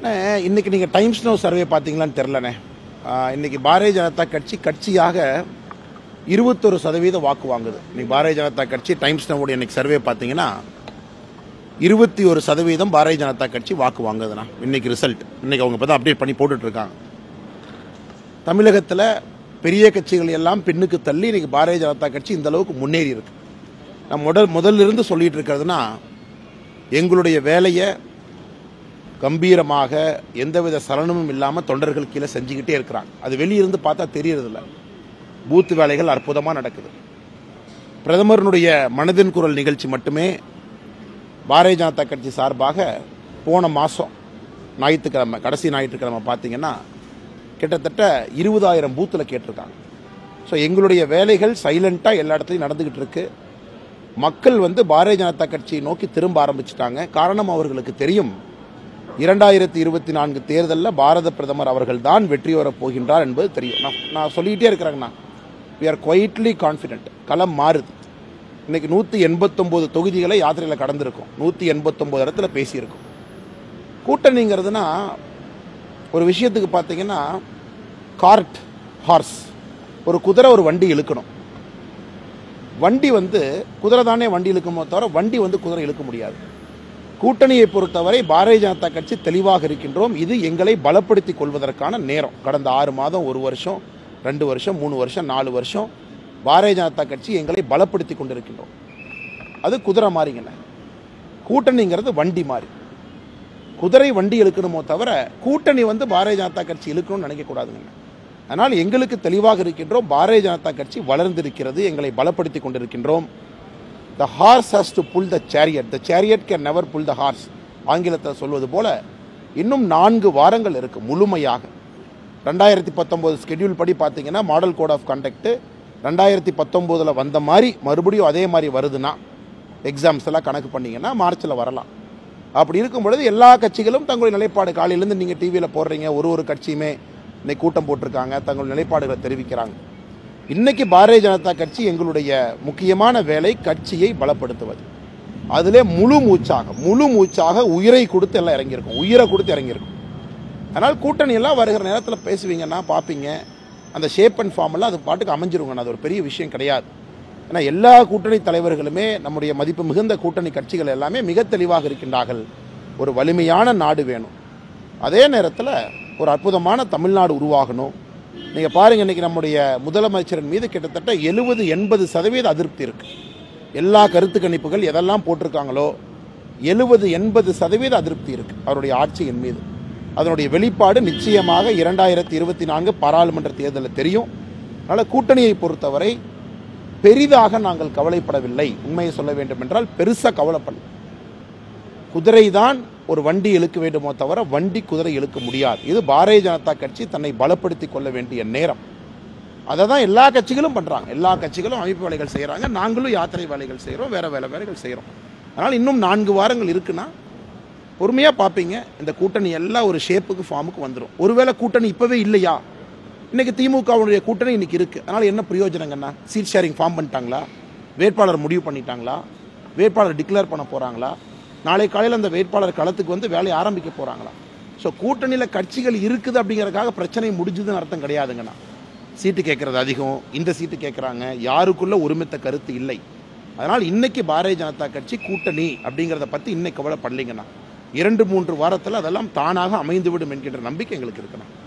அண்ணே, இன்னைக்கு நீங்க டைம்ஸ் நோ சர்வே பாத்தீங்களான்னு தெரிலண்ணே ஆஹ், இன்னைக்கு பாரதிய ஜனதா கட்சி கட்சியாக இருபத்தொரு சதவீத வாக்கு வாங்குது இன்னைக்கு பாரதிய ஜனதா கட்சி டைம்ஸ் நோவுடைய இன்னைக்கு சர்வே பார்த்தீங்கன்னா இருபத்தி ஒரு சதவீதம் பாரதிய ஜனதா கட்சி வாக்கு வாங்குதுண்ணா இன்னைக்கு ரிசல்ட் இன்னைக்கு அவங்க இப்போ தான் அப்டேட் பண்ணி போட்டுட்டு இருக்காங்க தமிழகத்தில் பெரிய கட்சிகள் எல்லாம் பின்னுக்கு தள்ளி இன்னைக்கு பாரதிய ஜனதா கட்சி இந்த அளவுக்கு முன்னேறி இருக்கு நான் முதல் முதல்ல இருந்து சொல்லிட்டு இருக்கிறதுனா எங்களுடைய வேலையை கம்பீரமாக எந்தவித சலனமும் இல்லாமல் தொண்டர்கள் கீழே செஞ்சுக்கிட்டே இருக்கிறாங்க அது வெளியிருந்து பார்த்தா தெரியறதில்ல பூத்து வேலைகள் அற்புதமாக நடக்குது பிரதமருடைய மனதின் குரல் நிகழ்ச்சி மட்டுமே பாரதிய ஜனதா கட்சி சார்பாக போன மாதம் ஞாயிற்றுக்கிழமை கடைசி ஞாயிற்றுக்கிழமை பார்த்தீங்கன்னா கிட்டத்தட்ட இருபதாயிரம் பூத்தில் கேட்டிருக்காங்க ஸோ எங்களுடைய வேலைகள் சைலண்ட்டாக எல்லா இடத்துலையும் நடந்துகிட்டு இருக்கு மக்கள் வந்து பாரதிய ஜனதா கட்சியை நோக்கி திரும்ப ஆரம்பிச்சிட்டாங்க காரணம் அவர்களுக்கு தெரியும் இரண்டாயிரத்தி இருபத்தி நான்கு தேர்தலில் பாரத பிரதமர் அவர்கள் தான் வெற்றி பெறப் போகின்றார் என்பது தெரியும் நான் நான் சொல்லிக்கிட்டே இருக்கிறேங்கண்ணா வி ஆர் குவைட்லி கான்ஃபிடென்ட் களம் மாறுது இன்னைக்கு நூற்றி எண்பத்தொம்போது தொகுதிகளை யாத்திரையில் கடந்திருக்கும் நூற்றி எண்பத்தொம்போது இடத்துல பேசியிருக்கோம் கூட்டணிங்கிறதுனா ஒரு விஷயத்துக்கு பார்த்தீங்கன்னா கார்ட் ஹார்ஸ் ஒரு குதிரை ஒரு வண்டி இழுக்கணும் வண்டி வந்து குதிரை தானே வண்டி இழுக்குமோ தவிர வண்டி வந்து குதிரை இழுக்க முடியாது கூட்டணியை பொறுத்தவரை பாரதிய ஜனதா கட்சி தெளிவாக இருக்கின்றோம் இது எங்களை பலப்படுத்திக் கொள்வதற்கான நேரம் கடந்த ஆறு மாதம் ஒரு வருஷம் ரெண்டு வருஷம் மூணு வருஷம் நாலு வருஷம் பாரதிய ஜனதா கட்சி எங்களை பலப்படுத்தி கொண்டிருக்கின்றோம் அது குதிரை மாறிங்கண்ணே கூட்டணிங்கிறது வண்டி மாறி குதிரை வண்டி இழுக்கணுமோ தவிர கூட்டணி வந்து பாரதிய ஜனதா கட்சி இழுக்கணும்னு நினைக்கக்கூடாதுங்க அதனால் எங்களுக்கு தெளிவாக இருக்கின்றோம் பாரதிய ஜனதா கட்சி வளர்ந்திருக்கிறது எங்களை பலப்படுத்தி கொண்டிருக்கின்றோம் the horse has to pull the chariot the chariot can never pull the horse ஆங்கிலத்தில் சொல்வது போல இன்னும் நான்கு வாரங்கள் இருக்கு முழுமையாக ரெண்டாயிரத்தி பத்தொம்போது ஸ்கெடியூல் படி பார்த்தீங்கன்னா மாடல் கோட் ஆஃப் கண்டக்ட் ரெண்டாயிரத்தி பத்தொம்போதில் வந்த மாதிரி மறுபடியும் அதே மாதிரி வருதுன்னா எக்ஸாம்ஸ் எல்லாம் கணக்கு பண்ணீங்கன்னா மார்ச்சில் வரலாம் அப்படி இருக்கும் பொழுது எல்லா கட்சிகளும் தங்களுடைய நிலைப்பாடு காலையிலேருந்து நீங்கள் டிவியில் போடுறீங்க ஒரு ஒரு கட்சியுமே இன்னைக்கு கூட்டம் போட்டிருக்காங்க தங்களுடைய நிலைப்பாடுகளை தெரிவிக்கிறாங்க இன்னைக்கு பாரதிய ஜனதா கட்சி எங்களுடைய முக்கியமான வேலை கட்சியை பலப்படுத்துவது அதிலே முழு மூச்சாக முழு மூச்சாக உயிரை கொடுத்து எல்லாம் இறங்கியிருக்கும் உயிரை கொடுத்து இறங்கியிருக்கும் அதனால் கூட்டணி எல்லாம் வருகிற நேரத்தில் பேசுவீங்கன்னா பார்ப்பீங்க அந்த ஷேப் அண்ட் ஃபார்ம் எல்லாம் அது பாட்டுக்கு அமைஞ்சிருங்க அது ஒரு பெரிய விஷயம் கிடையாது ஏன்னா எல்லா கூட்டணி தலைவர்களுமே நம்முடைய மதிப்பு மிகுந்த கூட்டணி கட்சிகள் எல்லாமே மிக தெளிவாக இருக்கின்றார்கள் ஒரு வலிமையான நாடு வேணும் அதே நேரத்தில் ஒரு அற்புதமான தமிழ்நாடு உருவாகணும் நீங்கள் பாருங்க இன்னைக்கு நம்முடைய முதலமைச்சரின் மீது கிட்டத்தட்ட எழுபது எண்பது சதவீத அதிருப்தி இருக்கு எல்லா கருத்து கணிப்புகள் எதெல்லாம் போட்டிருக்காங்களோ எழுபது எண்பது சதவீத அதிருப்தி இருக்கு அவருடைய ஆட்சியின் மீது அதனுடைய வெளிப்பாடு நிச்சயமாக இரண்டாயிரத்தி இருபத்தி நான்கு பாராளுமன்ற தேர்தலில் தெரியும் அதனால் கூட்டணியை பொறுத்தவரை பெரிதாக நாங்கள் கவலைப்படவில்லை உண்மையை சொல்ல வேண்டும் என்றால் பெருசாக கவலைப்படல குதிரை தான் ஒரு வண்டி இழுக்க வேண்டுமோ தவிர வண்டி குதிரை இழுக்க முடியாது இது பாரதிய ஜனதா கட்சி தன்னை பலப்படுத்தி கொள்ள வேண்டிய நேரம் அதை தான் எல்லா கட்சிகளும் பண்ணுறாங்க எல்லா கட்சிகளும் அமைப்பு வேலைகள் செய்கிறாங்க நாங்களும் யாத்திரை வேலைகள் செய்கிறோம் வேற வேலை வேலைகள் செய்கிறோம் அதனால் இன்னும் நான்கு வாரங்கள் இருக்குன்னா பொறுமையாக பார்ப்பீங்க இந்த கூட்டணி எல்லாம் ஒரு ஷேப்புக்கு ஃபார்முக்கு வந்துடும் ஒருவேளை கூட்டணி இப்போவே இல்லையா இன்னைக்கு திமுகவுடைய கூட்டணி இன்னைக்கு இருக்கு அதனால என்ன பிரயோஜனங்கண்ணா சீட் ஷேரிங் ஃபார்ம் பண்ணிட்டாங்களா வேட்பாளர் முடிவு பண்ணிட்டாங்களா வேட்பாளர் டிக்ளேர் பண்ண போறாங்களா நாளை காலையில் அந்த வேட்பாளர் களத்துக்கு வந்து வேலையை ஆரம்பிக்க போறாங்களா ஸோ கூட்டணியில் கட்சிகள் இருக்குது அப்படிங்கறதுக்காக பிரச்சனை முடிஞ்சதுன்னு அர்த்தம் கிடையாதுங்கண்ணா சீட்டு கேட்கறது அதிகம் இந்த சீட்டு கேட்குறாங்க யாருக்குள்ள ஒருமித்த கருத்து இல்லை அதனால் இன்னைக்கு பாரதிய ஜனதா கட்சி கூட்டணி அப்படிங்கிறத பற்றி இன்னைக்கு கவலைப்படலைங்கண்ணா இரண்டு மூன்று வாரத்தில் அதெல்லாம் தானாக அமைந்துவிடும் என்கின்ற நம்பிக்கை எங்களுக்கு இருக்குண்ணா